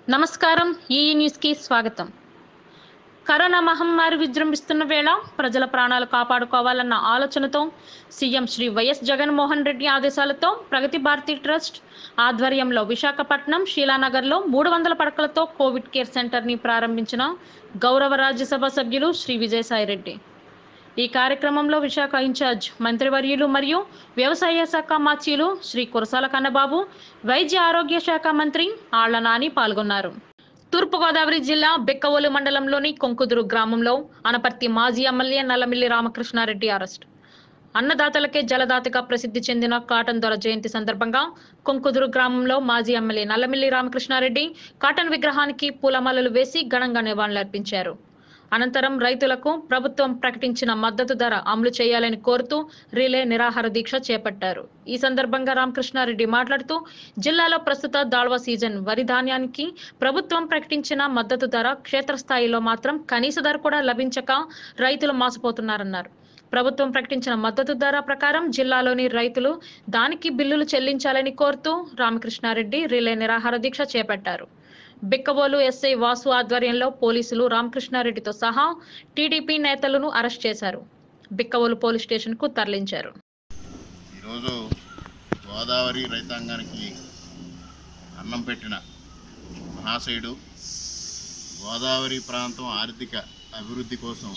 నమస్కారం ఈ న్యూస్కి స్వాగతం కరోనా మహమ్మారి విజృంభిస్తున్న వేళ ప్రజల ప్రాణాలు కాపాడుకోవాలన్న ఆలోచనతో సీఎం శ్రీ వైఎస్ జగన్మోహన్ రెడ్డి ఆదేశాలతో ప్రగతి భారతి ట్రస్ట్ ఆధ్వర్యంలో విశాఖపట్నం శీలానగర్లో మూడు వందల పడకలతో కోవిడ్ కేర్ సెంటర్ని ప్రారంభించిన గౌరవ రాజ్యసభ సభ్యులు శ్రీ విజయసాయిరెడ్డి ఈ కార్యక్రమంలో విశాఖ ఇన్ఛార్జ్ మంత్రివర్యులు మరియు వ్యవసాయ శాఖ మాచీలు శ్రీ కురసాల కన్నబాబు వైద్య ఆరోగ్య శాఖ మంత్రి ఆళ్ల నాని పాల్గొన్నారు తూర్పుగోదావరి జిల్లా బెక్కవోలు మండలంలోని కొంకుదురు గ్రామంలో అనపర్తి మాజీ ఎమ్మెల్యే నల్లమిల్లి రామకృష్ణారెడ్డి అరెస్ట్ అన్నదాతలకే జలదాతగా ప్రసిద్ధి చెందిన కాటన్ దొర జయంతి సందర్భంగా కొంకుదురు గ్రామంలో మాజీ ఎమ్మెల్యే నల్లమిల్లి రామకృష్ణారెడ్డి కాటన్ విగ్రహానికి పూలమాలలు వేసి ఘనంగా నివాళులర్పించారు అనంతరం రైతులకు ప్రభుత్వం ప్రకటించిన మద్దతు ధర అమలు చేయాలని కోరుతూ రిలే నిరాహార దీక్ష చేపట్టారు ఈ సందర్భంగా రామకృష్ణారెడ్డి మాట్లాడుతూ జిల్లాలో ప్రస్తుత దాళ్వ సీజన్ వరి ధాన్యానికి ప్రభుత్వం ప్రకటించిన మద్దతు ధర క్షేత్రస్థాయిలో మాత్రం కనీస ధర కూడా లభించక రైతులు మోసపోతున్నారన్నారు ప్రభుత్వం ప్రకటించిన మద్దతు ధర ప్రకారం జిల్లాలోని రైతులు దానికి బిల్లులు చెల్లించాలని కోరుతూ రామకృష్ణారెడ్డి రిలే నిరాహార దీక్ష చేపట్టారు బిక్కబోలు ఎస్ఐ వాసు ఆధ్వర్యంలో పోలీసులు రామకృష్ణారెడ్డితో సహా టీడీపీ నేతలను అరెస్ట్ చేశారు బిక్కబోలు పోలీస్ స్టేషన్కు తరలించారు ఈరోజు గోదావరి రైతాంగానికి అన్నం పెట్టిన మహాశయుడు గోదావరి ప్రాంతం ఆర్థిక అభివృద్ధి కోసం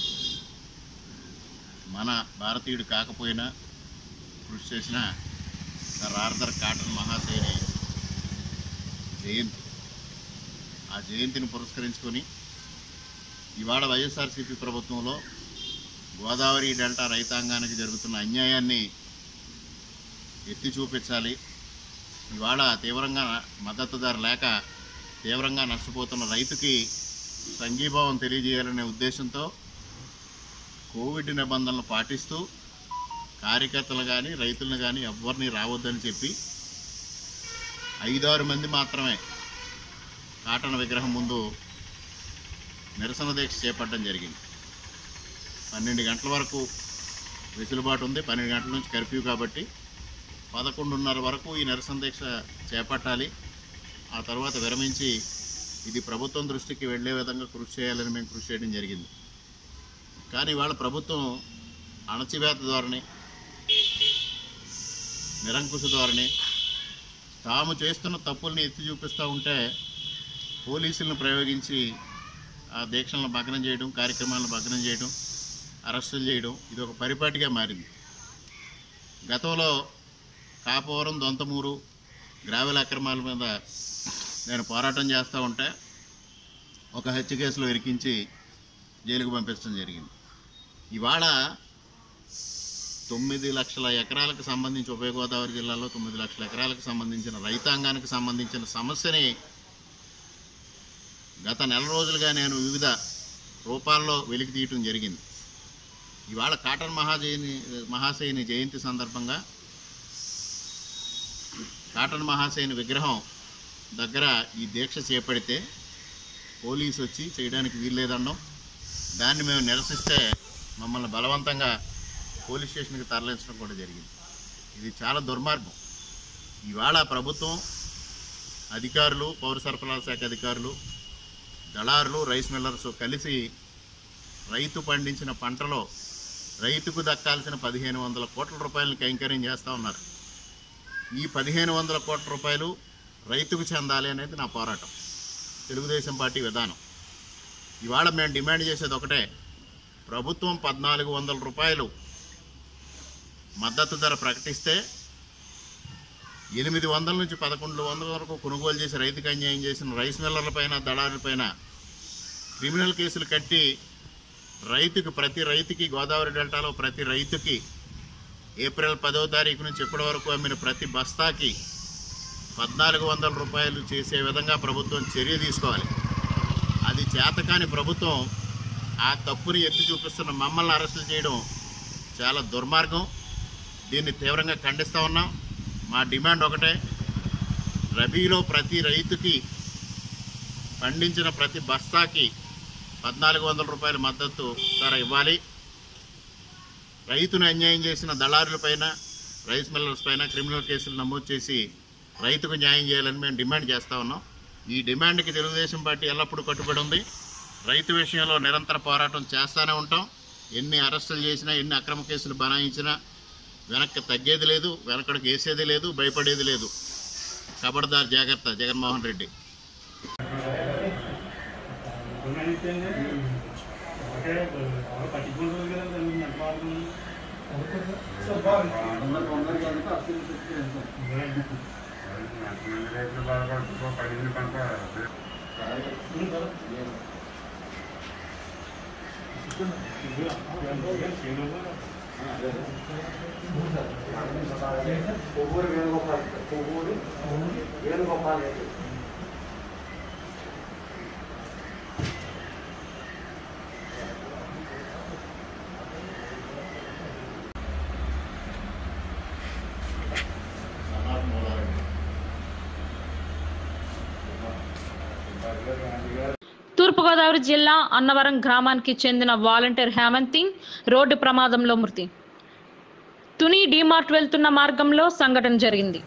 మన భారతీయుడు కాకపోయినా కృషి చేసిన సర్ ఆర్థర్ కాటన్ మహాశయుని జయంతి ఆ జయంతిని పురస్కరించుకొని ఇవాళ వైఎస్ఆర్సీపీ ప్రభుత్వంలో గోదావరి డెల్టా రైతాంగానికి జరుగుతున్న అన్యాయాన్ని ఎత్తి చూపించాలి ఇవాళ తీవ్రంగా మద్దతు ధర లేక తీవ్రంగా నష్టపోతున్న రైతుకి సంఘీభావం తెలియజేయాలనే ఉద్దేశంతో కోవిడ్ నిబంధనలు పాటిస్తూ కార్యకర్తలు కానీ రైతులను కానీ ఎవ్వరిని రావద్దని చెప్పి ఐదారు మంది మాత్రమే కాటన్ విగ్రహం ముందు నిరసన దీక్ష చేపట్టడం జరిగింది పన్నెండు గంటల వరకు వెసులుబాటు ఉంది పన్నెండు గంటల నుంచి కర్ఫ్యూ కాబట్టి పదకొండున్నర వరకు ఈ నిరసన దీక్ష చేపట్టాలి ఆ తర్వాత విరమించి ఇది ప్రభుత్వం దృష్టికి వెళ్ళే విధంగా కృషి చేయాలని మేము కృషి చేయడం జరిగింది కానీ ఇవాళ ప్రభుత్వం అణచివేత ధోరణి నిరంకుశ ధోరణి తాము చేస్తున్న తప్పుల్ని ఎత్తి చూపిస్తూ ఉంటే పోలీసులను ప్రయోగించి ఆ దీక్షలను భగ్నం చేయడం కార్యక్రమాలను భగ్నం చేయడం అరెస్టులు చేయడం ఇది ఒక పరిపాటిగా మారింది గతంలో కాపవరం దొంతమూరు గ్రావెల్ అక్రమాల మీద నేను పోరాటం చేస్తూ ఉంటే ఒక హత్య కేసులో ఇరికించి జైలుకు పంపించడం జరిగింది ఇవాళ తొమ్మిది లక్షల ఎకరాలకు సంబంధించి ఉభయ గోదావరి జిల్లాలో తొమ్మిది లక్షల ఎకరాలకు సంబంధించిన రైతాంగానికి సంబంధించిన సమస్యని గత నెల రోజులుగా నేను వివిధ రూపాల్లో వెలికి తీయటం జరిగింది ఇవాళ కాటన్ మహాజయని మహాశయుని జయంతి సందర్భంగా కాటన్ మహాశయుని విగ్రహం దగ్గర ఈ దీక్ష చేపడితే పోలీసు వచ్చి చేయడానికి వీల్లేదనడం దాన్ని మేము నిరసిస్తే మమ్మల్ని బలవంతంగా పోలీస్ స్టేషన్కి తరలించడం కూడా జరిగింది ఇది చాలా దుర్మార్గం ఇవాళ ప్రభుత్వం అధికారులు పౌర సరఫరాల శాఖ అధికారులు దళారులు రైస్ మిల్లర్స్ కలిసి రైతు పండించిన పంటలో రైతుకు దక్కాల్సిన పదిహేను వందల కోట్ల రూపాయలను కైంకర్యం చేస్తూ ఉన్నారు ఈ పదిహేను వందల కోట్ల రూపాయలు రైతుకు చెందాలి అనేది నా పోరాటం తెలుగుదేశం పార్టీ విధానం ఇవాళ మేము డిమాండ్ చేసేది ఒకటే ప్రభుత్వం పద్నాలుగు వందల రూపాయలు మద్దతు ధర ప్రకటిస్తే ఎనిమిది వందల నుంచి పదకొండు వందల వరకు కొనుగోలు చేసి రైతుకు అన్యాయం చేసిన రైస్ మిల్లర్లపైన దళారులపైన క్రిమినల్ కేసులు కట్టి రైతుకు ప్రతి రైతుకి గోదావరి డెల్టాలో ప్రతి రైతుకి ఏప్రిల్ పదవ తారీఖు నుంచి ఇప్పటి వరకు అమ్మిన ప్రతి బస్తాకి పద్నాలుగు వందల రూపాయలు చేసే విధంగా ప్రభుత్వం చర్య తీసుకోవాలి అది చేతకాని ప్రభుత్వం ఆ తప్పుని ఎత్తి చూపిస్తున్న మమ్మల్ని అరెస్టులు చేయడం చాలా దుర్మార్గం దీన్ని తీవ్రంగా ఖండిస్తూ ఉన్నాం మా డిమాండ్ ఒకటే రబీలో ప్రతి రైతుకి పండించిన ప్రతి బస్తాకి పద్నాలుగు వందల రూపాయల మద్దతు ధర ఇవ్వాలి రైతును అన్యాయం చేసిన దళారులపైన రైస్ మిల్లర్స్ పైన క్రిమినల్ కేసులు నమోదు చేసి రైతుకు న్యాయం చేయాలని మేము డిమాండ్ చేస్తూ ఉన్నాం ఈ డిమాండ్కి తెలుగుదేశం పార్టీ ఎల్లప్పుడూ కట్టుబడి ఉంది రైతు విషయంలో నిరంతర పోరాటం చేస్తూనే ఉంటాం ఎన్ని అరెస్టులు చేసినా ఎన్ని అక్రమ కేసులు బనాయించినా వెనక్కి తగ్గేది లేదు వెనకడికి వేసేది లేదు భయపడేది లేదు ఖబర్దార్ జాగ్రత్త జగన్మోహన్ రెడ్డి తూర్పుగోదావరి జిల్లా అన్నవరం గ్రామానికి చెందిన వాలంటీర్ హేమంతి రోడ్డు ప్రమాదంలో మృతి తుని డీమార్ట్ వెళ్తున్న మార్గంలో సంఘటన జరిగింది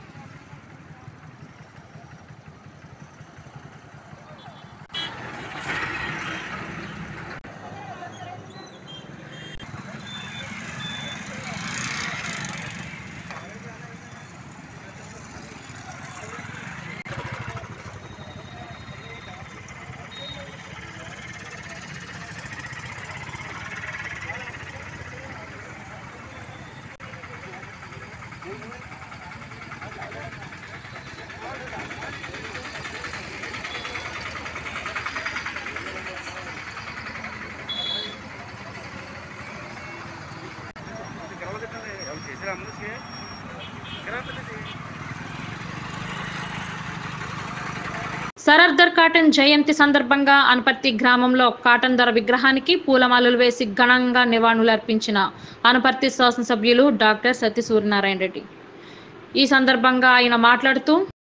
సరర్దర్ కాటన్ జయంతి సందర్భంగా అనపర్తి గ్రామంలో కాటన్ ధర విగ్రహానికి పూలమాలలు వేసి ఘనంగా నివాళులర్పించిన అనపర్తి శాసనసభ్యులు డాక్టర్ సత్య సూర్యనారాయణ రెడ్డి ఈ సందర్భంగా ఆయన మాట్లాడుతూ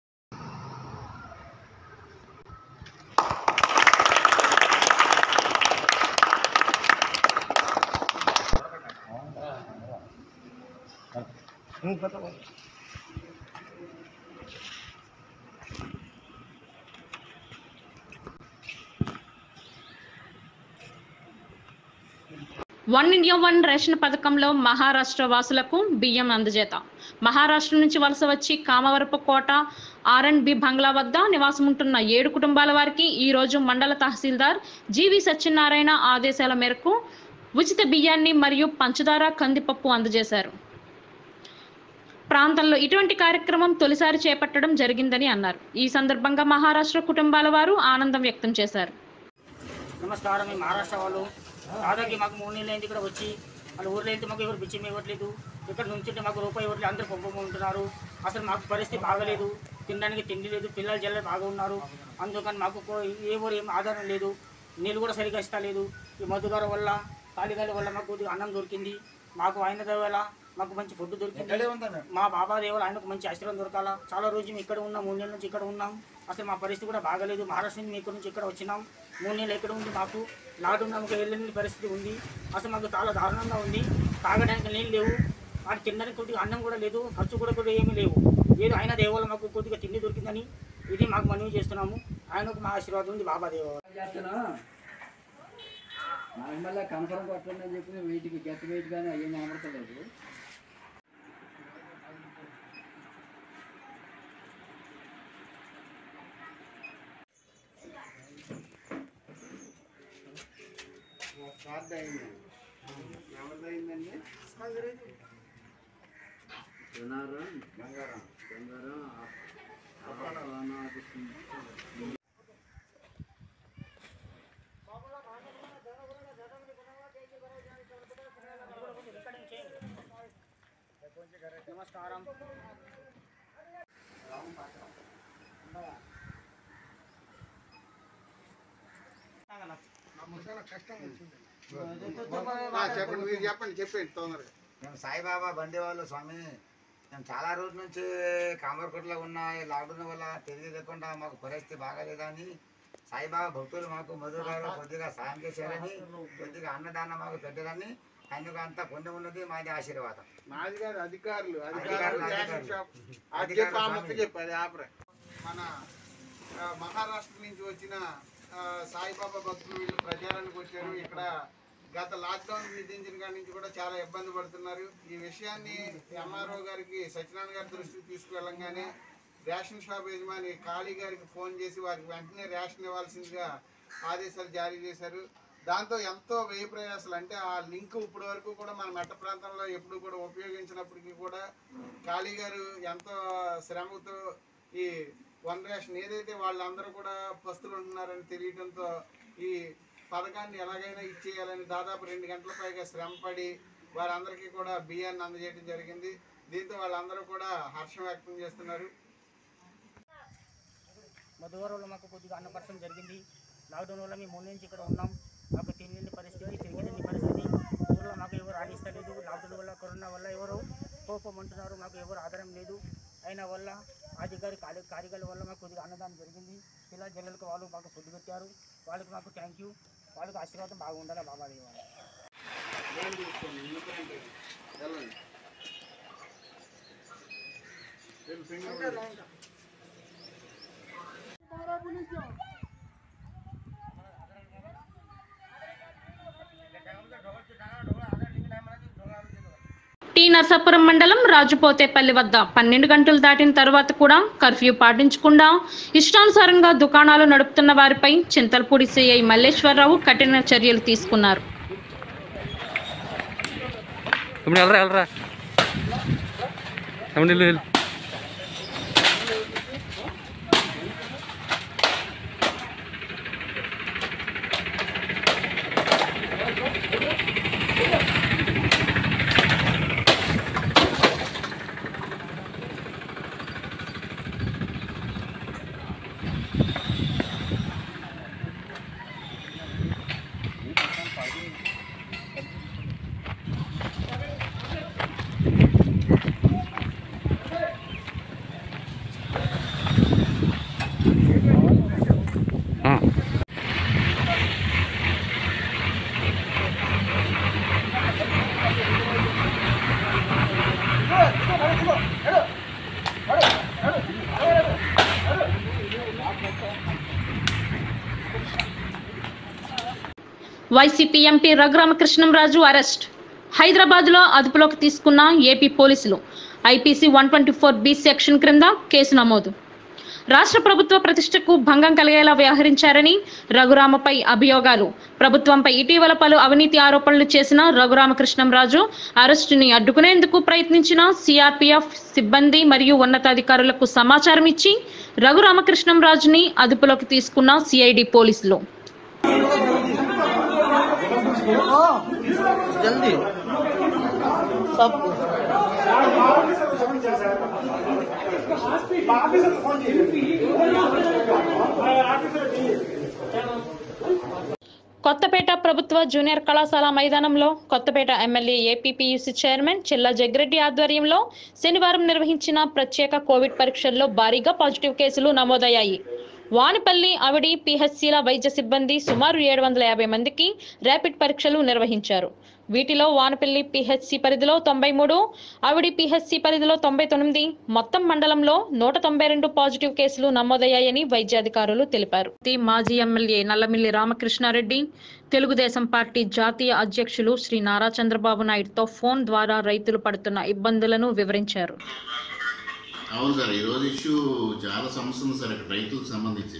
వన్ ఇండియా వన్ రేషన్ పథకంలో మహారాష్ట్ర వాసులకు బియ్యం అందజేత మహారాష్ట్ర నుంచి వలస వచ్చి Kamavarapu Kota R and B బంగ్లా వద్ద నివాసముంటున్న ఏడు కుటుంబాల వారికి ఈ రోజు మండల తహసీల్దార్ జీవి సత్యనారాయణ ఆదేశాల మేరకు ఉచిత బియ్యాన్ని మరియు పంచదార కందిపప్పు అందజేశారు ప్రాంతంలో ఇటువంటి కార్యక్రమం తొలిసారి చేపట్టడం జరిగిందని అన్నారు ఈ సందర్భంగా మహారాష్ట్ర కుటుంబాల వారు ఆనందం వ్యక్తం చేశారు నమస్కారం మేము మహారాష్ట్ర వాళ్ళు దాదాపు మాకు మూడు నెలలు అయింది ఇక్కడ వచ్చి వాళ్ళ ఊర్లో అయితే మాకు ఎవరు బిచ్చం ఇవ్వట్లేదు ఇక్కడ నుంచుంటే మాకు రూపాయి ఇవ్వట్లేదు అందరూ పంపుకుంటున్నారు అసలు మాకు పరిస్థితి బాగలేదు తినడానికి తిండి లేదు పిల్లలు జల్లలు బాగా ఉన్నారు అందుకని మాకు కో- ఏ ఊరు ఏం ఆధారం లేదు నీళ్ళు కూడా సరిగా ఇస్తలేదు ఈ మధుగార వల్ల తాలిగాల వల్ల మాకు కొద్దిగా అన్నం దొరికింది మాకు ఆయన దయ వల్ల మాకు మంచి ఫుడ్ దొరికింది మా బాబా దేవుడు ఆయనకు మంచి ఆశీర్వాదం దొరకాల చాలా రోజు మేము ఇక్కడ ఉన్నాం మూడు నెలల నుంచి ఇక్కడ ఉన్నాం అసలు మా పరిస్థితి కూడా బాగలేదు మహారాష్ట్ర నుంచి మేము ఇక్కడ నుంచి ఇక్కడ వచ్చినాం మూడు నెలలు ఎక్కడ ఉంది మాకు లాక్డౌన్ ఒక వెళ్ళని పరిస్థితి ఉంది అసలు మాకు చాలా దారుణంగా ఉంది తాగడానికి నీళ్ళు లేవు వాటి తినడానికి కొద్దిగా అన్నం కూడా లేదు ఖర్చు కూడా కొద్దిగా ఏమీ లేవు ఏదో ఆయన దేవాల మాకు కొద్దిగా తిండి దొరికిందని ఇది మాకు మనవి చేస్తున్నాము ఆయనకు మా ఆశీర్వాదం ఉంది బాబా దేవ చేస్తున్నా నాకు మళ్ళీ కన్ఫర్మ్ కొట్టండి అని చెప్పి వెయిట్కి గెట్ వెయిట్ కానీ అయ్యేం కనబడతలేదు బంగారం బంగారం నమస్కారం చెప్పండి మీరు చెప్పండి చెప్పండి తొందరగా మేము సాయిబాబా బండి వాళ్ళు స్వామి మేము చాలా రోజుల నుంచి కామర్కోట్లో ఉన్న ఈ లాక్డౌన్ వల్ల తిరిగి లేకుండా మాకు పరిస్థితి బాగాలేదని సాయిబాబా భక్తులు మాకు మధుర గారు కొద్దిగా సాయం చేశారని కొద్దిగా అన్నదానం మాకు పెట్టారని ఆయనకు అంతా పుణ్యం ఉన్నది మాది ఆశీర్వాదం మాది గారు అధికారులు అధికారులు, అధికారులు అధికారులు. రేషన్ షాప్ అది అధికారులు చెప్పి ఆ మొక్క స్వామి. చెప్పు అది ఆపరే మన ఆ, మహారాష్ట్ర నుంచి వచ్చిన ఆ, సాయిబాబా భక్తులు వీళ్ళు ప్రచారానికి వచ్చారు ఇక్కడ గత లాక్డౌన్ విధించిన కాడి నుంచి కూడా చాలా ఇబ్బంది పడుతున్నారు ఈ విషయాన్ని ఎంఆర్ఓ గారికి సత్యనారాయణ గారి దృష్టికి తీసుకువెళ్ళంగానే రేషన్ షాప్ యజమాని కాళీ గారికి ఫోన్ చేసి వారికి వెంటనే రేషన్ ఇవ్వాల్సిందిగా ఆదేశాలు జారీ చేశారు దాంతో ఎంతో వ్యయ ప్రయాసాలు అంటే ఆ లింక్ ఇప్పటి వరకు కూడా మన మెట్ట ప్రాంతంలో ఎప్పుడు కూడా ఉపయోగించినప్పటికీ కూడా కాళీ గారు ఎంతో శ్రమతో ఈ వన్ రేషన్ ఏదైతే వాళ్ళందరూ కూడా పస్తులు ఉంటున్నారని తెలియడంతో ఈ పథకాన్ని ఎలాగైనా ఇచ్చేయాలని దాదాపు రెండు గంటల పైగా శ్రమపడి వారందరికీ కూడా బియ్యాన్ని అందజేయడం జరిగింది దీంతో వాళ్ళందరూ కూడా హర్షం వ్యక్తం చేస్తున్నారు మధువరంలో మాకు కొద్దిగా అన్నపరచడం జరిగింది లాక్డౌన్ వల్ల మేము మూడు నుంచి ఇక్కడ ఉన్నాం మాకు తినలేని పరిస్థితి తిరిగిలేని పరిస్థితి ఊళ్ళో మాకు ఎవరు రాణిస్తలేదు లాక్డౌన్ వల్ల కరోనా వల్ల ఎవరు కోపం అంటున్నారు మాకు ఎవరు ఆధారం లేదు అయిన వల్ల అధికారి కార్య కార్యకర్తల వల్ల మాకు కొద్దిగా అన్నదానం జరిగింది ఇలా జిల్లలకు వాళ్ళు మాకు ఫుడ్ పెట్టారు వాళ్ళకి మాకు థ్యాంక్ యూ వాళ్ళకి ఆశీర్వాదం బాగుండాలి బాబా దేవాలి టీ నర్సాపురం మండలం రాజుపోతేపల్లి వద్ద పన్నెండు గంటలు దాటిన తర్వాత కూడా కర్ఫ్యూ పాటించకుండా ఇష్టానుసారంగా దుకాణాలు నడుపుతున్న వారిపై చింతలపూడి సిఐ మల్లేశ్వరరావు కఠిన చర్యలు తీసుకున్నారు తమ్ముడు వెళ్ళరా వెళ్ళరా తమ్ముడు వెళ్ళు వెళ్ళు ఆ. వైసీపీ ఎంపీ రఘురామకృష్ణంరాజు అరెస్ట్ హైదరాబాద్లో అదుపులోకి తీసుకున్న ఏపీ పోలీసులు IPC one twenty four B section క్రింద కేసు నమోదు రాష్ట్ర ప్రభుత్వ ప్రతిష్టకు భంగం కలిగేలా వ్యవహరించారని రఘురామపై అభియోగాలు ప్రభుత్వంపై ఇటీవల పలు అవినీతి ఆరోపణలు చేసిన రఘురామకృష్ణంరాజు అరెస్టుని అడ్డుకునేందుకు ప్రయత్నించిన సిఆర్పీఎఫ్ సిబ్బంది మరియు ఉన్నతాధికారులకు సమాచారం ఇచ్చి రఘురామకృష్ణంరాజుని అదుపులోకి తీసుకున్న సిఐడి పోలీసులు కొత్తపేట ప్రభుత్వ జూనియర్ కళాశాల మైదానంలో Kothapeta MLA APPUC chairman Chilla Jaggireddy ఆధ్వర్యంలో శనివారం నిర్వహించిన ప్రత్యేక కోవిడ్ పరీక్షల్లో భారీగా పాజిటివ్ కేసులు నమోదయ్యాయి వానిపల్లి అవిడి పిహెచ్సిల వైద్య సిబ్బంది సుమారు ఏడు వందల యాభై మందికి ర్యాపిడ్ పరీక్షలు నిర్వహించారు వీటిలో వానపల్లి పిహెచ్సి పరిధిలో తొంభై మూడు అవిడి పిహెచ్సి పరిధిలో తొంభై తొమ్మిది మొత్తం మండలంలో నూట తొంభై రెండు పాజిటివ్ కేసులు నమోదయ్యాయని వైద్యాధికారులు తెలిపారు తి మాజీ ఎమ్మెల్యే నల్లమిల్లి రామకృష్ణారెడ్డి తెలుగుదేశం పార్టీ జాతీయ అధ్యక్షులు శ్రీ నారా చంద్రబాబు నాయుడుతో ఫోన్ ద్వారా రైతులు పడుతున్న ఇబ్బందులను వివరించారు అవును సార్ ఈరోజు ఇష్యూ చాలా సమస్య ఉంది సార్ ఇక్కడ రైతులకు సంబంధించి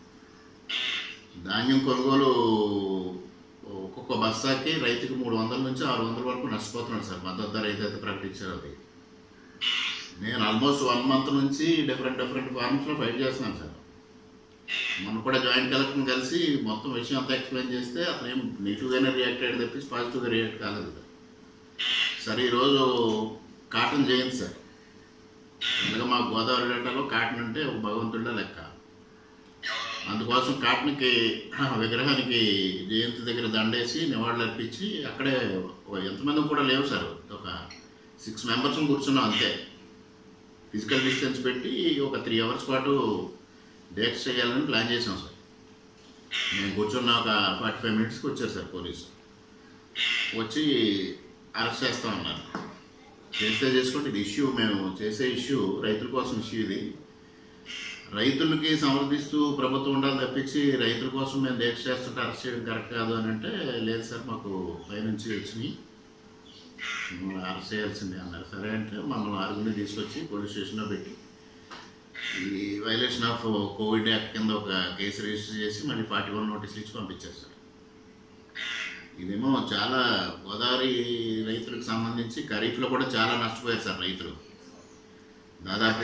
ధాన్యం కొనుగోలు ఒక్కొక్క బస్తాకి రైతుకి మూడు వందల నుంచి ఆరు వందల వరకు నష్టపోతున్నాడు సార్ మద్దతు ధర ఏదైతే ప్రకటించారో అది నేను ఆల్మోస్ట్ వన్ మంత్ నుంచి డిఫరెంట్ డిఫరెంట్ ఫార్మ్స్లో ఫైట్ చేస్తున్నాను సార్ మొన్న కూడా జాయింట్ కలెక్టర్ని కలిసి మొత్తం విషయం అంతా ఎక్స్ప్లెయిన్ చేస్తే అతను ఏం నెగిటివ్గానే రియాక్ట్ అయ్యాడు తప్పించి పాజిటివ్గా రియాక్ట్ కాలేదు సార్ సరే ఈరోజు కాటన్ జయంతి సార్ అందులో మా గోదావరి డేటాలో కాటన్ అంటే ఒక భగవంతుడిలో లెక్క అందుకోసం కాటన్కి విగ్రహానికి జయంతి దగ్గర దండేసి నివాళులు అర్పించి అక్కడే ఓ- ఎంతమంది కూడా లేవు సార్ ఒక సిక్స్ మెంబర్స్ కూర్చున్నాం అంతే ఫిజికల్ డిస్టెన్స్ పెట్టి ఒక త్రీ అవర్స్ పాటు డేట్స్ చేయాలని ప్లాన్ చేసాం సార్ నేను కూర్చున్న ఒక ఫార్టీ ఫైవ్ మినిట్స్కి వచ్చారు సార్ పోలీసు వచ్చి అరెస్ట్ చేస్తా ఉన్నారు చేస్తే చేసుకోండి ఇది ఇష్యూ మేము చేసే ఇష్యూ రైతుల కోసం ఇష్యూ ఇది రైతులకి సమర్థిస్తూ ప్రభుత్వం ఉండాలి తప్పించి రైతుల కోసం మేము దీక్ష చేస్తుంటే అరెస్ట్ చేయడం కరెక్ట్ కాదు అని అంటే లేదు సార్ మాకు పైనుంచి వచ్చినాయి మిమ్మల్ని అరెస్ట్ చేయాల్సిందే అన్నారు సరే అంటే మమ్మల్ని ఆరుగురిని తీసుకొచ్చి పోలీస్ స్టేషన్లో పెట్టి ఈ వైలేషన్ ఆఫ్ కోవిడ్ యాక్ట్ కింద ఒక కేసు రిజిస్టర్ చేసి మళ్ళీ ఫార్టీ వన్ నోటీసులు ఇచ్చి పంపించారు సార్ ఇదేమో చాలా గోదావరి రైతులకు సంబంధించి ఖరీఫ్లో కూడా చాలా నష్టపోయారు సార్ రైతులు దాదాపు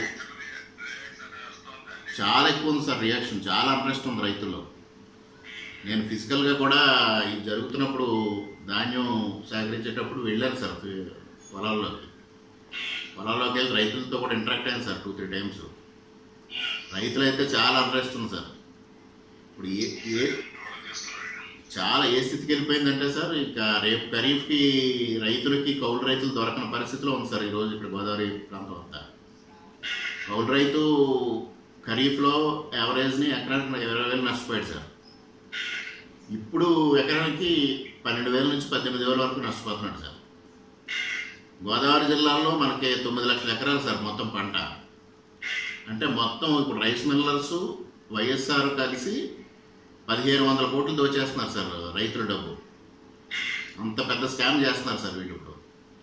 చాలా ఎక్కువ ఉంది సార్ రియాక్షన్ చాలా ఇంట్రెస్ట్ ఉంది రైతుల్లో నేను ఫిజికల్గా కూడా ఇది జరుగుతున్నప్పుడు ధాన్యం సేకరించేటప్పుడు వెళ్ళాను సార్ ఫి- పొలాల్లోకి పొలాల్లోకి వెళ్ళి రైతులతో కూడా ఇంటరాక్ట్ అయ్యాను సార్ టూ త్రీ టైమ్స్ రైతులైతే చాలా ఇంట్రెస్ట్ ఉంది సార్ ఇప్పుడు ఏ ఏ చాలా ఏ స్థితికి వెళ్ళిపోయిందంటే సార్ ఇక రేపు ఖరీఫ్కి రైతులకి కౌలు రైతులు దొరకని పరిస్థితిలో ఉంది సార్ ఈరోజు ఇక్కడ గోదావరి ప్రాంతం అంతా కౌలు రైతు ఖరీఫ్లో యావరేజ్ని ఎకరానికి ఇరవై వేలు నష్టపోయాడు సార్ ఇప్పుడు ఎకరానికి పన్నెండు వేల నుంచి పద్దెనిమిది వేల వరకు నష్టపోతున్నాడు సార్ గోదావరి జిల్లాలో మనకి తొమ్మిది లక్షల ఎకరాలు సార్ మొత్తం పంట అంటే మొత్తం ఇప్పుడు రైస్ మిల్లర్స్ వైఎస్ఆర్ కలిసి పదిహేను వందల కోట్లు దోచేస్తున్నారు సార్ రైతుల డబ్బు అంత పెద్ద స్కామ్ చేస్తున్నారు సార్ వీళ్ళు ఇప్పుడు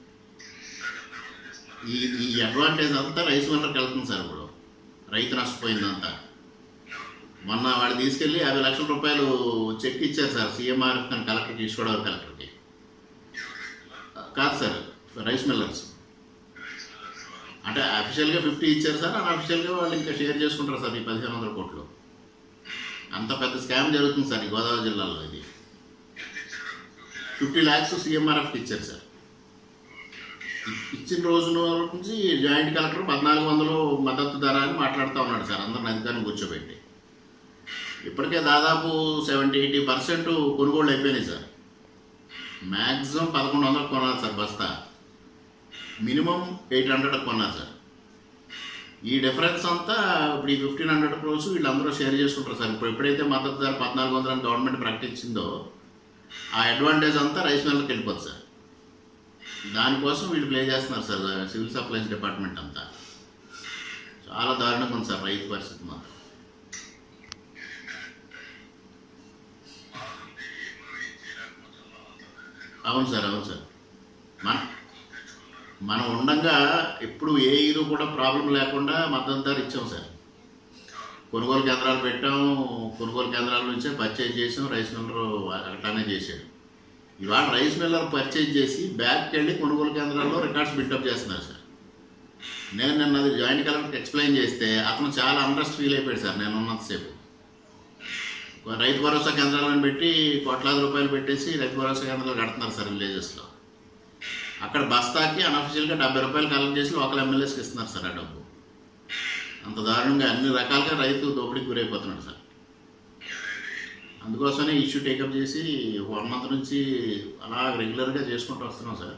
ఈ ఈ అడ్వాంటేజ్ అంతా రైస్ మిల్లర్కి వెళ్తుంది సార్ ఇప్పుడు రైతు నష్టపోయిందంతా మొన్న వాళ్ళు తీసుకెళ్ళి యాభై లక్షల రూపాయలు చెక్ ఇచ్చారు సార్ సీఎంఆర్ కలెక్టర్కి ఈశ్వరరావు కలెక్టర్కి కాదు సార్ రైస్ మిల్లర్స్ అంటే అఫీషియల్గా ఫిఫ్టీ ఇచ్చారు సార్ అన్అఫీషియల్గా వాళ్ళు ఇంకా షేర్ చేసుకుంటారు సార్ ఈ పదిహేను వందల కోట్లు అంత పెద్ద స్కామ్ జరుగుతుంది సార్ ఈ గోదావరి జిల్లాలో ఇది ఫిఫ్టీ ల్యాక్స్ సీఎంఆర్ఎఫ్కి ఇచ్చారు సార్ ఇ- ఇచ్చిన రోజు నుంచి జాయింట్ కలెక్టర్ పద్నాలుగు వందలు మద్దతు ధర అని మాట్లాడుతూ ఉన్నాడు సార్ అందరిని అధికారం కూర్చోబెట్టి ఇప్పటికే దాదాపు సెవెంటీ ఎయిటీ పర్సెంట్ కొనుగోళ్ళు అయిపోయినాయి సార్ మ్యాక్సిమం పదకొండు వందలు కొన్నారు సార్ బస్తా మినిమం ఎయిట్ హండ్రెడ్ కొన్నారు సార్ ఈ డిఫరెన్స్ అంతా ఇప్పుడు ఈ ఫిఫ్టీన్ హండ్రెడ్ క్రోర్స్ వీళ్ళందరూ షేర్ చేసుకుంటారు సార్ ఇప్పుడు ఎప్పుడైతే మద్దతు ధర పద్నాలుగు వందలని గవర్నమెంట్ ప్రకటించిందో ఆ అడ్వాంటేజ్ అంతా రైస్ మిల్లర్కి వెళ్ళిపోతుంది సార్ దానికోసం వీళ్ళు ప్లే చేస్తున్నారు సార్ సివిల్ సప్లైస్ డిపార్ట్మెంట్ అంతా చాలా దారుణంగా ఉంది సార్ రైతు పరిస్థితి మాత్రం అవును సార్ అవును సార్ మన మనం ఉండగా ఎప్పుడు ఏ ఇరు కూడా ప్రాబ్లం లేకుండా మద్దతు ధర ఇచ్చాం సార్ కొనుగోలు కేంద్రాలు పెట్టాం కొనుగోలు కేంద్రాల నుంచే పర్చేజ్ చేసాం రైస్ మిల్లర్ అట్లానే చేశాడు ఇవాళ రైస్ మిల్లర్ పర్చేజ్ చేసి బ్యాగ్కి వెళ్ళి కొనుగోలు కేంద్రాల్లో రికార్డ్స్ బిల్డప్ చేస్తున్నారు సార్ నేను నిన్న అది జాయింట్ కలెక్టర్కి ఎక్స్ప్లెయిన్ చేస్తే అతను చాలా అంట్రెస్ట్ ఫీల్ అయిపోయాడు సార్ నేను ఉన్నంతసేపు రైతు భరోసా కేంద్రాలను పెట్టి కోట్లాది రూపాయలు పెట్టేసి రైతు భరోసా కేంద్రాలు కడుతున్నారు సార్ విలేజెస్లో అక్కడ బస్తాకి అన్అఫిషియల్గా డెబ్బై రూపాయలు కలెక్ట్ చేసి లోకల్ ఎమ్మెల్యేస్కి ఇస్తున్నారు సార్ ఆ డబ్బు అంత దారుణంగా అన్ని రకాలుగా రైతు దోపిడీకి గురైపోతున్నాడు సార్ అందుకోసమే ఇష్యూ టేకప్ చేసి వన్ మంత్ నుంచి అలా రెగ్యులర్గా చేసుకుంటూ వస్తున్నాం సార్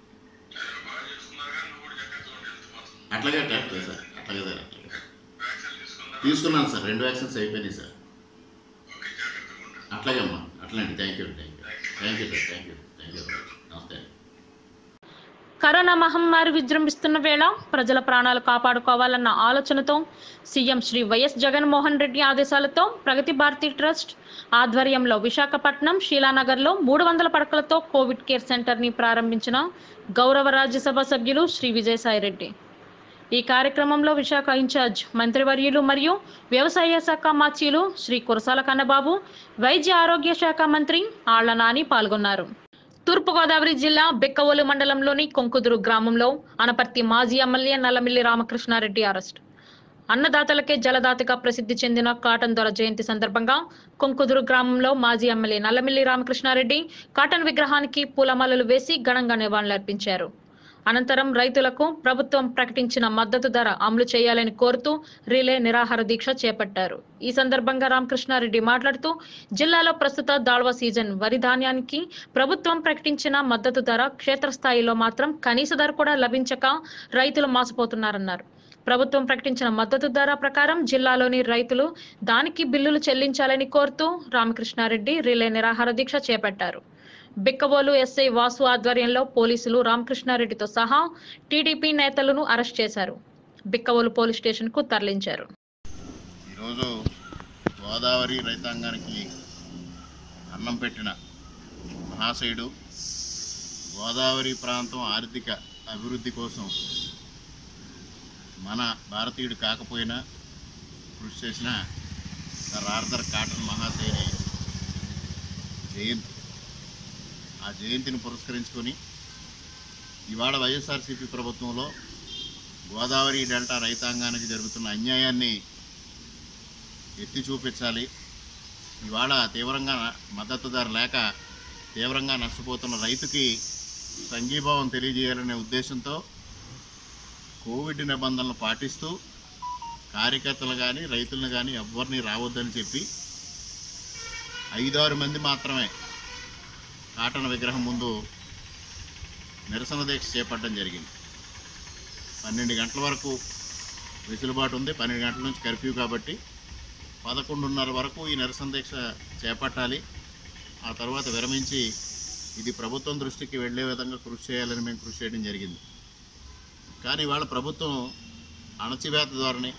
అట్లాగే అట్లాగే సార్ అట్లాగే సార్ అట్లాగే తీసుకున్నాను సార్ రెండు వ్యాక్సిన్స్ అయిపోయినాయి సార్ అట్లాగే అమ్మా అట్లాంటి thank you thank you thank you sir thank you thank you నమస్తే కరోనా మహమ్మారి విజృంభిస్తున్న వేళ ప్రజల ప్రాణాలు కాపాడుకోవాలన్న ఆలోచనతో సీఎం శ్రీ వైఎస్ జగన్మోహన్ రెడ్డి ఆదేశాలతో ప్రగతి భారతి ట్రస్ట్ ఆధ్వర్యంలో విశాఖపట్నం శీలానగర్లో మూడు వందల పడకలతో కోవిడ్ కేర్ సెంటర్ని ప్రారంభించిన గౌరవ రాజ్యసభ సభ్యులు శ్రీ విజయసాయిరెడ్డి ఈ కార్యక్రమంలో విశాఖ ఇన్ఛార్జ్ మంత్రివర్యులు మరియు వ్యవసాయ శాఖ మాచీలు శ్రీ కురసాల కన్నబాబు వైద్య ఆరోగ్య శాఖ మంత్రి ఆళ్ల నాని పాల్గొన్నారు తూర్పుగోదావరి జిల్లా బెక్కవోలు మండలంలోని కొంకుదురు గ్రామంలో అనపర్తి మాజీ ఎమ్మెల్యే నల్లమిల్లి రామకృష్ణారెడ్డి అరెస్ట్ అన్నదాతలకే జలదాతగా ప్రసిద్ధి చెందిన కాటన్ దొర జయంతి సందర్భంగా కొంకుదురు గ్రామంలో మాజీ ఎమ్మెల్యే నల్లమిల్లి రామకృష్ణారెడ్డి కాటన్ విగ్రహానికి పూలమాలలు వేసి ఘనంగా నివాళులర్పించారు అనంతరం రైతులకు ప్రభుత్వం ప్రకటించిన మద్దతు ధర అమలు చేయాలని కోరుతూ రిలే నిరాహార దీక్ష చేపట్టారు ఈ సందర్భంగా రామకృష్ణారెడ్డి మాట్లాడుతూ జిల్లాలో ప్రస్తుత దాళ్వ సీజన్ వరి ధాన్యానికి ప్రభుత్వం ప్రకటించిన మద్దతు ధర క్షేత్రస్థాయిలో మాత్రం కనీస ధర కూడా లభించక రైతులు మోసపోతున్నారన్నారు ప్రభుత్వం ప్రకటించిన మద్దతు ధర ప్రకారం జిల్లాలోని రైతులు దానికి బిల్లులు చెల్లించాలని కోరుతూ రామకృష్ణారెడ్డి రిలే నిరాహార దీక్ష చేపట్టారు బిక్కబోలు ఎస్ఐ వాసు ఆధ్వర్యంలో పోలీసులు రామకృష్ణారెడ్డితో సహా టీడీపీ నేతలను అరెస్ట్ చేశారు బిక్కబోలు పోలీస్ స్టేషన్ కు తరలించారు ఈరోజు గోదావరి రైతాంగానికి అన్నం పెట్టిన మహాశయుడు గోదావరి ప్రాంతం ఆర్థిక అభివృద్ధి కోసం మన భారతీయుడు కాకపోయినా కృషి చేసిన సర్ ఆర్థర్ కాటన్ మహాశయుని జయంతి ఆ జయంతిని పురస్కరించుకొని ఇవాళ వైఎస్ఆర్సీపీ ప్రభుత్వంలో గోదావరి డెల్టా రైతాంగానికి జరుగుతున్న అన్యాయాన్ని ఎత్తి చూపించాలి ఇవాళ తీవ్రంగా మద్దతు ధర లేక తీవ్రంగా నష్టపోతున్న రైతుకి సంఘీభావం తెలియజేయాలనే ఉద్దేశంతో కోవిడ్ నిబంధనలు పాటిస్తూ కార్యకర్తలు కానీ రైతులను కానీ ఎవ్వరిని రావద్దని చెప్పి ఐదారు మంది మాత్రమే కాటన్ విగ్రహం ముందు నిరసన దీక్ష చేపట్టడం జరిగింది పన్నెండు గంటల వరకు వెసులుబాటు ఉంది పన్నెండు గంటల నుంచి కర్ఫ్యూ కాబట్టి పదకొండున్నర వరకు ఈ నిరసన దీక్ష చేపట్టాలి ఆ తర్వాత విరమించి ఇది ప్రభుత్వం దృష్టికి వెళ్ళే విధంగా కృషి చేయాలని మేము కృషి చేయడం జరిగింది కానీ వాళ్ళ ప్రభుత్వం అణచివేత ధోరణి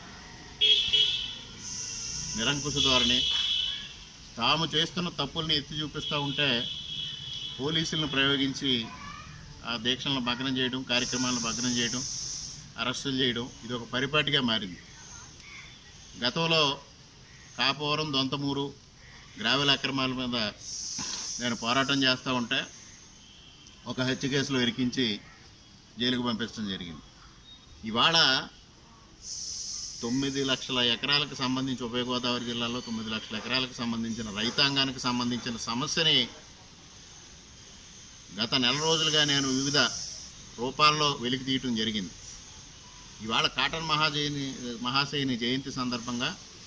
నిరంకుశ ధోరణి తాము చేస్తున్న తప్పుల్ని ఎత్తి చూపిస్తూ ఉంటే పోలీసులను ప్రయోగించి ఆ దీక్షలను భగ్నం చేయడం కార్యక్రమాలను భగ్నం చేయడం అరెస్టులు చేయడం ఇది ఒక పరిపాటిగా మారింది గతంలో కాపవరం దొంతమూరు గ్రావెల్ అక్రమాల మీద నేను పోరాటం చేస్తూ ఉంటే ఒక హత్య కేసులో ఇరికించి జైలుకు పంపించడం జరిగింది ఇవాళ తొమ్మిది లక్షల ఎకరాలకు సంబంధించి ఉభయ గోదావరి జిల్లాలో తొమ్మిది లక్షల ఎకరాలకు సంబంధించిన రైతాంగానికి సంబంధించిన సమస్యని గత నెల రోజులుగా నేను వివిధ రూపాల్లో వెలికి తీయటం జరిగింది ఇవాళ కాటన్ మహాజయని మహాశయుని జయంతి సందర్భంగా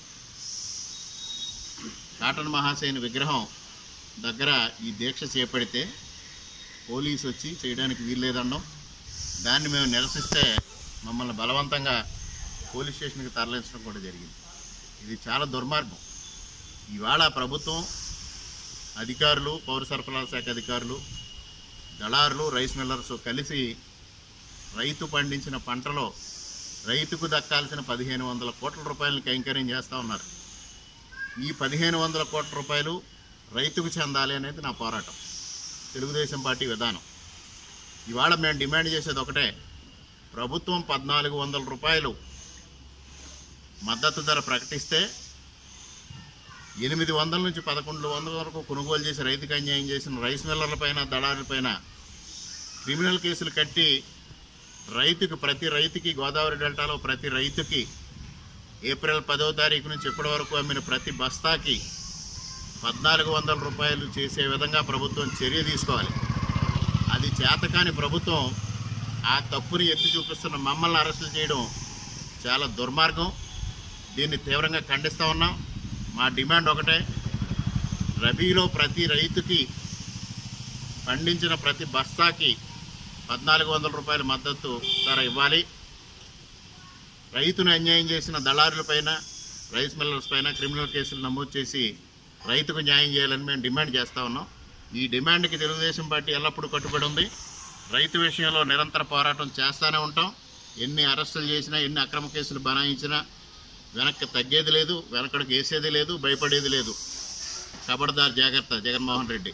కాటన్ మహాశయుని విగ్రహం దగ్గర ఈ దీక్ష చేపడితే పోలీసు వచ్చి చేయడానికి వీల్లేదనడం దాన్ని మేము నిరసిస్తే మమ్మల్ని బలవంతంగా పోలీస్ స్టేషన్కి తరలించడం కూడా జరిగింది ఇది చాలా దుర్మార్గం ఇవాళ ప్రభుత్వం అధికారులు పౌర సరఫరాల శాఖ అధికారులు దళారులు రైస్ మిల్లర్స్ కలిసి రైతు పండించిన పంటలో రైతుకు దక్కాల్సిన పదిహేను వందల కోట్ల రూపాయలను కైంకర్యం చేస్తూ ఉన్నారు ఈ పదిహేను వందల కోట్ల రూపాయలు రైతుకు చెందాలి అనేది నా పోరాటం తెలుగుదేశం పార్టీ విధానం ఇవాళ మేము డిమాండ్ చేసేది ఒకటే ప్రభుత్వం పద్నాలుగు వందల రూపాయలు మద్దతు ధర ప్రకటిస్తే ఎనిమిది వందల నుంచి పదకొండు వందల వరకు కొనుగోలు చేసి రైతుకు అన్యాయం చేసిన రైస్ మిల్లర్లపైన దళారులపైన క్రిమినల్ కేసులు కట్టి రైతుకు ప్రతి రైతుకి గోదావరి డెల్టాలో ప్రతి రైతుకి ఏప్రిల్ పదవ తారీఖు నుంచి ఇప్పటి వరకు అమ్మిన ప్రతి బస్తాకి పద్నాలుగు వందల రూపాయలు చేసే విధంగా ప్రభుత్వం చర్య తీసుకోవాలి అది చేతకాని ప్రభుత్వం ఆ తప్పుని ఎత్తి చూపిస్తున్న మమ్మల్ని అరెస్టులు చేయడం చాలా దుర్మార్గం దీన్ని తీవ్రంగా ఖండిస్తూ ఉన్నాం మా డిమాండ్ ఒకటే రబీలో ప్రతి రైతుకి పండించిన ప్రతి బస్తాకి పద్నాలుగు వందల రూపాయల మద్దతు ధర ఇవ్వాలి రైతును అన్యాయం చేసిన దళారులపైన రైస్ మిల్లర్స్ పైన క్రిమినల్ కేసులు నమోదు చేసి రైతుకు న్యాయం చేయాలని మేము డిమాండ్ చేస్తూ ఉన్నాం ఈ డిమాండ్కి తెలుగుదేశం పార్టీ ఎల్లప్పుడూ కట్టుబడి ఉంది రైతు విషయంలో నిరంతర పోరాటం చేస్తూనే ఉంటాం ఎన్ని అరెస్టులు చేసినా ఎన్ని అక్రమ కేసులు బనాయించినా వెనక్కి తగ్గేది లేదు వెనకడికి వేసేది లేదు భయపడేది లేదు ఖబర్దార్ జాగ్రత్త జగన్మోహన్ రెడ్డి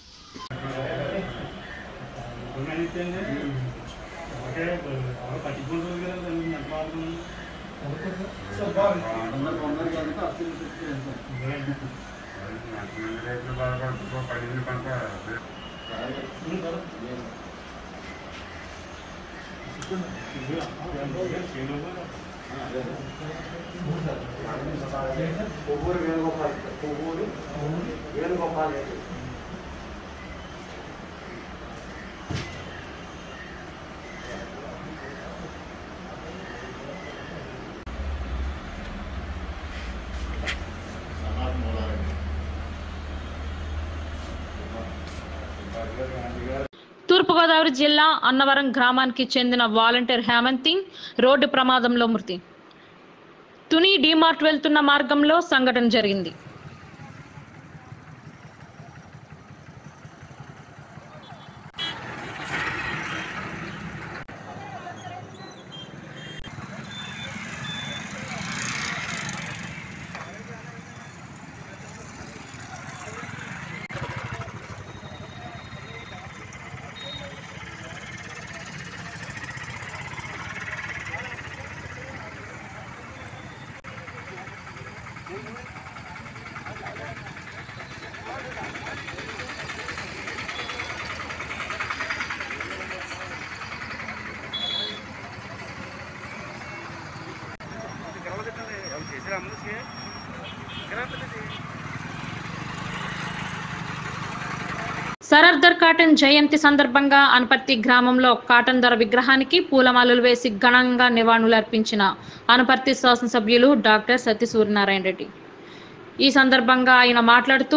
తూర్పుగోదావరి జిల్లా అన్నవరం గ్రామానికి చెందిన వాలంటీర్ హేమంతి రోడ్డు ప్రమాదంలో మృతి తుని డీమార్ట్ వెళ్తున్న మార్గంలో సంఘటన జరిగింది సరర్దర్ కాటన్ జయంతి సందర్భంగా అనపర్తి గ్రామంలో కాటన్ ధర విగ్రహానికి పూలమాలలు వేసి ఘనంగా నివాళులర్పించిన అనపర్తి శాసనసభ్యులు డాక్టర్ సత్య సూర్యనారాయణ రెడ్డి ఈ సందర్భంగా ఆయన మాట్లాడుతూ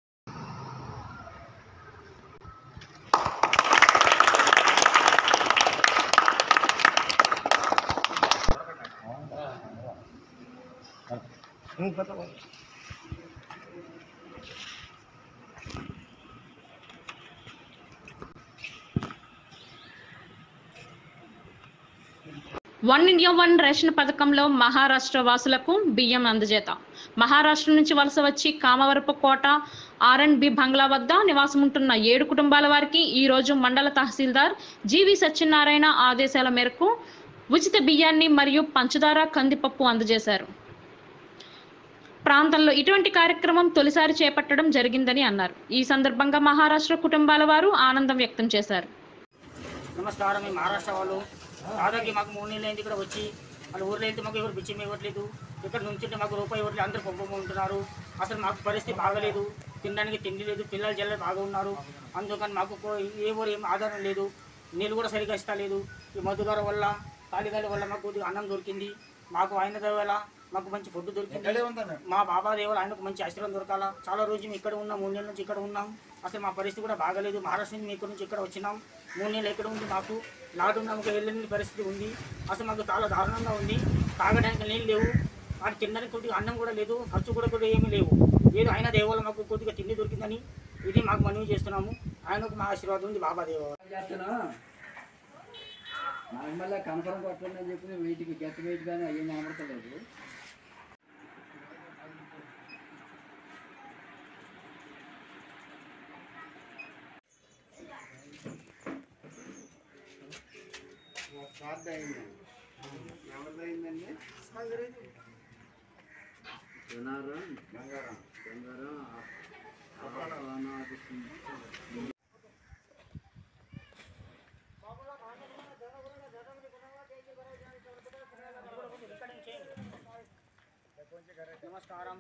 వన్ ఇండియా వన్ రేషన్ పథకంలో మహారాష్ట్ర వాసులకు బియ్యం అందజేత మహారాష్ట్ర నుంచి వలస వచ్చి Kamavarapu Kota R and B బంగ్లా వద్ద నివాసం ఉంటున్న ఏడు కుటుంబాల వారికి ఈ రోజు మండల తహసీల్దార్ జీవి సత్యనారాయణ ఆదేశాల మేరకు ఉచిత బియ్యాన్ని మరియు పంచదార కందిపప్పు అందజేశారు ప్రాంతంలో ఇటువంటి కార్యక్రమం తొలిసారి చేపట్టడం జరిగిందని అన్నారు ఈ సందర్భంగా మహారాష్ట్ర కుటుంబాల వారు ఆనందం వ్యక్తం చేశారు నమస్కారం మేము మహారాష్ట్ర వాళ్ళు దాదాపు మాకు మూడు నెలలు అయింది ఇక్కడ వచ్చి వాళ్ళ ఊర్లో వెళ్తే మాకు ఎవరు బిచ్చం ఇవ్వట్లేదు ఇక్కడ నుంచుంటే మాకు రూపాయి ఇవ్వట్లేదు అందరూ పంపం ఉంటున్నారు అసలు మాకు పరిస్థితి బాగలేదు తినడానికి తిండి లేదు పిల్లలు జల్లలు బాగా ఉన్నారు అందుకని మాకు కో- ఏ ఊరు ఏం ఆధారం లేదు నీళ్ళు కూడా సరిగా ఇస్తలేదు ఈ మధుగార వల్ల తాలిగాల వల్ల మాకు కొద్దిగా అన్నం దొరికింది మాకు ఆయన దయ వల్ల మాకు మంచి ఫుడ్ దొరికింది మా బాబా దేవుడు ఆయనకు మంచి ఆశీర్వాదం దొరకాల చాలా రోజు మేము ఇక్కడ ఉన్నాం మూడు నెలల నుంచి ఇక్కడ ఉన్నాం అసలు మా పరిస్థితి కూడా బాగలేదు మహారాష్ట్ర నుంచి మేము ఇక్కడ నుంచి ఇక్కడ వచ్చినాం మూడు నెలలు ఎక్కడ ఉంది మాకు లాక్డౌన్ ఒక వెళ్ళని పరిస్థితి ఉంది అసలు మాకు చాలా దారుణంగా ఉంది తాగడానికి నీళ్ళు లేవు వాటి తినడానికి కొద్దిగా అన్నం కూడా లేదు ఖర్చు కూడా కొద్దిగా ఏమీ లేవు ఏదో ఆయన దేవాల మాకు కొద్దిగా తిండి దొరికిందని ఇది మాకు మనవి చేస్తున్నాము ఆయనకు మా ఆశీర్వాదం ఉంది బాబా దేవ చేస్తున్నా నాకు మళ్ళీ కన్ఫర్మ్ కొట్టండి అని చెప్పి వెయిట్కి గెట్ వెయిట్ కానీ అయ్యి కనబడతలేదు కార్డు అయింది ఎవరిది అయిందండి నమస్కారం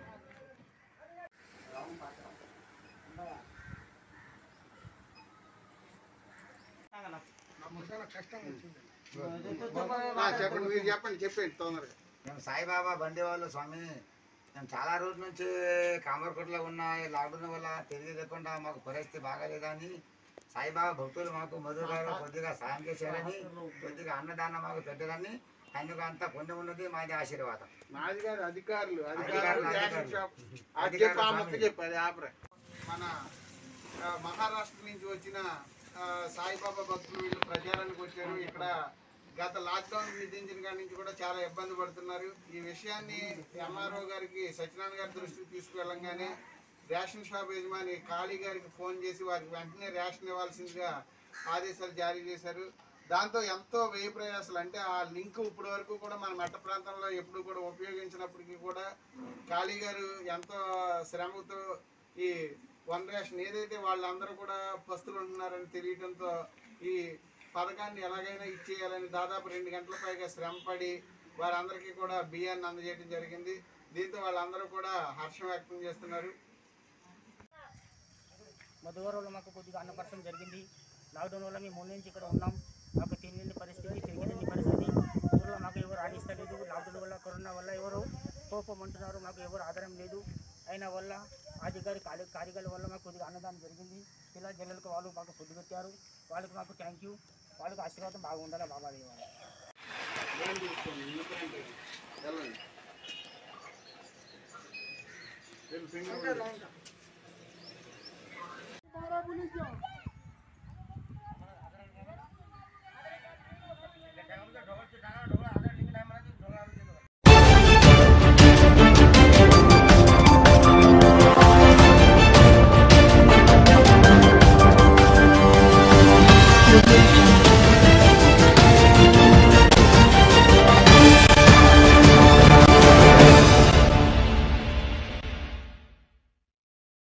ఆ, చెప్పండి మీరు చెప్పండి చెప్పండి తొందరగా మేము సాయిబాబా బండి వాళ్ళు స్వామి మేము చాలా రోజుల నుంచి కామర్కోటలో ఉన్న ఈ లాక్డౌన్ వల్ల తిరిగి లేకుండా మాకు పరిస్థితి బాగాలేదని సాయిబాబా భక్తులు మాకు మధుర గారు కొద్దిగా సాయం చేశారని కొద్దిగా అన్నదానం మాకు పెట్టారని అందుకు అంతా పుణ్యం ఉన్నది మాది ఆశీర్వాదం మాది గారు అధికారులు అధికారులు, అధికారులు రేషన్ అధికారులు. షాప్ అది అధికారులు చెప్పి ఆ మొక్క స్వామి. చెప్పు అది ఆపరే మన ఆ, మహారాష్ట్ర నుంచి వచ్చిన ఆ, సాయిబాబా భక్తులు వీళ్ళు ప్రచారానికి వచ్చారు ఇక్కడ గత లాక్డౌన్ విధించిన కాడి నుంచి కూడా చాలా ఇబ్బంది పడుతున్నారు ఈ విషయాన్ని ఎంఆర్ఓ గారికి సత్యనారాయణ గారి దృష్టికి తీసుకువెళ్ళంగానే రేషన్ షాప్ యజమాని కాళీ గారికి ఫోన్ చేసి వారికి వెంటనే రేషన్ ఇవ్వాల్సిందిగా ఆదేశాలు జారీ చేశారు దాంతో ఎంతో వ్యయ ప్రయాసాలు అంటే ఆ లింక్ ఇప్పటి వరకు కూడా మన మెట్ట ప్రాంతంలో ఎప్పుడు కూడా ఉపయోగించినప్పటికీ కూడా కాళీ గారు ఎంతో శ్రమతో ఈ వన్ రేషన్ ఏదైతే వాళ్ళందరూ కూడా పస్తులు ఉంటున్నారని తెలియడంతో ఈ పథకాన్ని ఎలాగైనా ఇచ్చేయాలని దాదాపు రెండు గంటల పైగా శ్రమపడి వారందరికీ కూడా బియ్యాన్ని అందజేయడం జరిగింది దీంతో వాళ్ళందరూ కూడా హర్షం వ్యక్తం చేస్తున్నారు మధువరంలో మాకు కొద్దిగా అన్నపరచడం జరిగింది లాక్డౌన్ వల్ల మేము మూడు నుంచి ఇక్కడ ఉన్నాం మాకు తినలేని పరిస్థితి తిరిగిలేని పరిస్థితి ఊళ్ళో మాకు ఎవరు ఆడిస్తలేదు లాక్డౌన్ వల్ల కరోనా వల్ల ఎవరు కోపం అంటున్నారు మాకు ఎవరు ఆధారం లేదు అయిన వల్ల అధికారి కార్య కార్యకాల వల్ల మాకు కొద్దిగా అన్నదానం జరిగింది పిల్లల జల్లలకు వాళ్ళు మాకు ఫుడ్ పెట్టారు వాళ్ళకి మాకు థ్యాంక్ యూ వాళ్ళకి ఆశీర్వాదం బాగుండాలి బాబా దేవాలి వెళ్ళండి. వెళ్ళి ఫింగర్